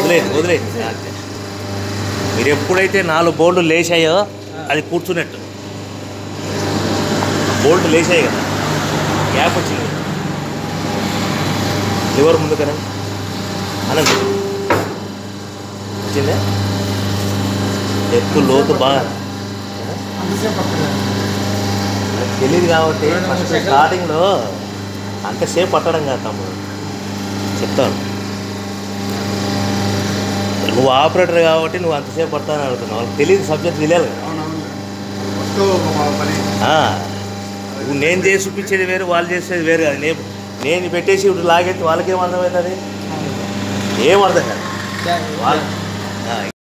వదిలేదు వదిలేదు అంతే మీరు ఎప్పుడైతే నాలుగు బోల్డ్ లేచాయో అది కూర్చున్నట్టు బోల్ట్ లేచాయి కదా గ్యాప్ వచ్చింది లివర్ ముందు కదా అనండి వచ్చిందా ఎత్తు లోతు బాగా అంతసేపు పడుతుంది నాకు తెలియదు కాబట్టి ఫస్ట్ స్టార్టింగ్లో అంతసేపు పట్టడం కాదు తమ్ముడు చెప్తాను నువ్వు ఆపరేటర్ కాబట్టి నువ్వు అంతసేపు పడతానని అడుగుతున్నావు వాళ్ళకి తెలియదు సబ్జెక్ట్ తెలియాలి కదా అవునవును వస్తూ మా పని ఆ, నువ్వు నేను చేసి చూపించేది వేరు వాళ్ళు చేసేది వేరు కాదు నేను నేను పెట్టేసి ఇప్పుడు లాగెత్తి వాళ్ళకేం అర్థమవుతుంది ఏం అర్థం కాదు వాళ్ళు ఆ,